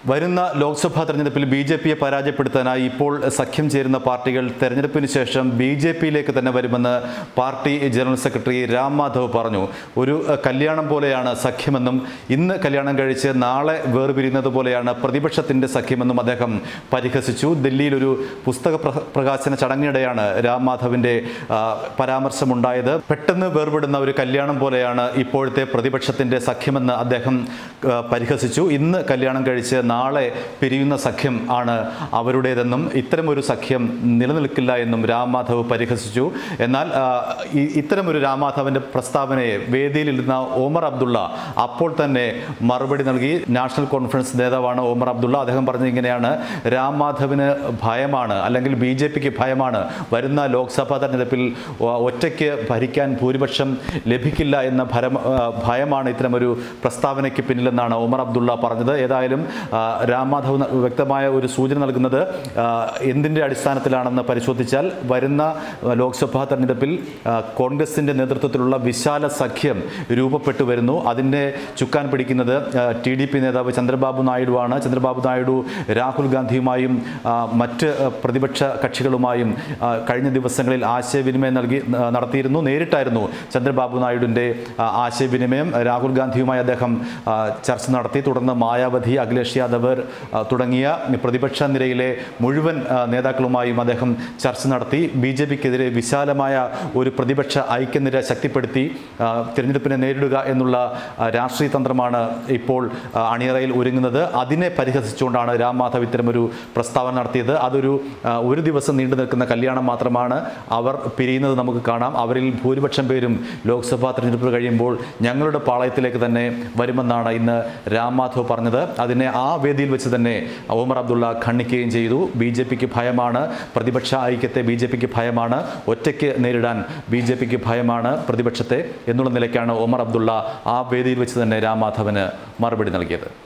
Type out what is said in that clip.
വരുന്ന ലോക്സഭാ തെരഞ്ഞെടുപ്പിൽ B J പിയെ പരാജയപ്പെടുത്താനായി ഇപ്പോൾ സഖ്യം ചേരുന്ന പാർട്ടികൾ തെരഞ്ഞെടുപ്പിന് ശേഷം ബി ജെ പിയിലേക്ക് തന്നെ വരുമെന്ന് party general secretary Ram Madhav പറഞ്ഞു ഒരു അഹ്, കല്യാണം പോലെയാണ് സഖ്യമെന്നും ഇന്ന് കല്യാണം കഴിച്ച് നാളെ വേർപിരിയുന്നത് പോലെയാണ് പ്രതിപക്ഷത്തിന്റെ സഖ്യമെന്നും അദ്ദേഹം പരിഹസിച്ചു ദില്ലിയിൽ ഒരു പുസ്തക പ്ര- പ്രകാശന ചടങ്ങിനിടെയാണ് രാം മാധവിന്റെ ആ, പരാമർശമുണ്ടായത് പെട്ടെന്ന് വേർപെടുന്ന ഒരു കല്യാണം പോലെയാണ് ഇപ്പോഴത്തെ പ്രതിപക്ഷത്തിന്റെ സഖ്യമെന്ന് അദ്ദേഹം ആ, പരിഹസിച്ചു ഇന്ന് കല്യാണം കഴിച്ച് നാളെ പിരിയുന്ന സഖ്യം ആണ് അവരുടേതെന്നും ഇത്തരമൊരു സഖ്യം നിലനിൽക്കില്ല എന്നും രാം മാധവ് പരിഹസിച്ചു എന്നാൽ ആ, ഈ- ഇത്തരമൊരു രാം മാധവന്റെ പ്രസ്താവനയെ വേദിയിലിരുന്ന ഓമർ അബ്ദുള്ള അപ്പോൾ തന്നെ മറുപടി നൽകി നാഷണൽ കോൺഫറൻസ് നേതാവാണ് ഓമർ അബ്ദുള്ള അദ്ദേഹം പറഞ്ഞത് ഇങ്ങനെയാണ് രാം മാധവിന് ഭയമാണ് അല്ലെങ്കിൽ ബി ജെ പിക്ക് ഭയമാണ് വരുന്ന ലോക്സഭാ തെരഞ്ഞെടുപ്പിൽ ഒ- ഒറ്റയ്ക്ക് ഭരിക്കാൻ ഭൂരിപക്ഷം ലഭിക്കില്ല എന്ന ഭരം ആ, ഭയമാണ് ഇത്തരമൊരു പ്രസ്താവനയ്ക്ക് പിന്നിലെന്നാണ് ഒമർ അബ്ദുള്ള പറഞ്ഞത് ഏതായാലും ആ, രാം മാധവ് ന- വ്യക്തമായ ഒരു സൂചന നൽകുന്നത് ആ, എന്തിൻ്റെ അടിസ്ഥാനത്തിലാണെന്ന് പരിശോധിച്ചാൽ വരുന്ന ആ, ലോക്സഭാ തെരഞ്ഞെടുപ്പിൽ ആ, കോൺഗ്രസിൻ്റെ നേതൃത്വത്തിലുള്ള വിശാല സഖ്യം രൂപപ്പെട്ടു വരുന്നു അതിൻ്റെ ചുക്കാൻ പിടിക്കുന്നത് ടി ഡി പി നേതാവ് ചന്ദ്രബാബു നായിഡുവാണ് ചന്ദ്രബാബു നായിഡു രാഹുൽ ഗാന്ധിയുമായും ആ, മറ്റ് ആ, പ്രതിപക്ഷ കക്ഷികളുമായും ആ, കഴിഞ്ഞ ദിവസങ്ങളിൽ ആശയവിനിമയം നൽകി ആ, നടത്തിയിരുന്നു നേരിട്ടായിരുന്നു ചന്ദ്രബാബു നായിഡുവിൻ്റെ ആ, ആശയവിനിമയം രാഹുൽ ഗാന്ധിയുമായി അദ്ദേഹം ആ, ചർച്ച നടത്തി തുടർന്ന് മായാവതി അഖിലേഷ് യാദവ് ആ, തുടങ്ങിയ പ്രതിപക്ഷ നിരയിലെ മുഴുവൻ ആ, നേതാക്കളുമായും അദ്ദേഹം ചർച്ച നടത്തി ബി ജെ പിക്കെതിരെ വിശാലമായ ഒരു പ്രതിപക്ഷ ഐക്യനിര ശക്തിപ്പെടുത്തി ആ, തിരഞ്ഞെടുപ്പിനെ നേരിടുക എന്നുള്ള ആ, രാഷ്ട്രീയ തന്ത്രമാണ് ഇപ്പോൾ ആ, അണിയറയിൽ ഒരുങ്ങുന്നത് അതിനെ പരിഹസിച്ചുകൊണ്ടാണ് രാം മാധവ് ഇത്തരമൊരു പ്രസ്താവന നടത്തിയത് അതൊരു ആ, ഒരു ദിവസം നീണ്ടു നിൽക്കുന്ന കല്യാണം മാത്രമാണ് അവർ പിരിയുന്നത് നമുക്ക് കാണാം അവരിൽ ഭൂരിപക്ഷം പേരും ലോക്സഭാ തെരഞ്ഞെടുപ്പ് കഴിയുമ്പോൾ ഞങ്ങളുടെ പാളയത്തിലേക്ക് തന്നെ വരുമെന്നാണ് ഇന്ന് രാം മാധവ് പറഞ്ഞത് അതിനെ ആ വേദിയിൽ വെച്ച് തന്നെ ഓമർ അബ്ദുള്ള ഖണ്ഡിക്കുകയും ചെയ്തു ബി ജെ പിക്ക് ഭയമാണ് പ്രതിപക്ഷ ഐക്യത്തെ ബി ജെ പിക്ക് ഭയമാണ് ഒറ്റയ്ക്ക് നേരിടാൻ ബി ജെ പിക്ക് ഭയമാണ് പ്രതിപക്ഷത്തെ എന്നുള്ള നിലയ്ക്കാണ് ഒമർ അബ്ദുള്ള ആ വേദിയിൽ വെച്ച് തന്നെ രാം മാധവന് മറുപടി നൽകിയത്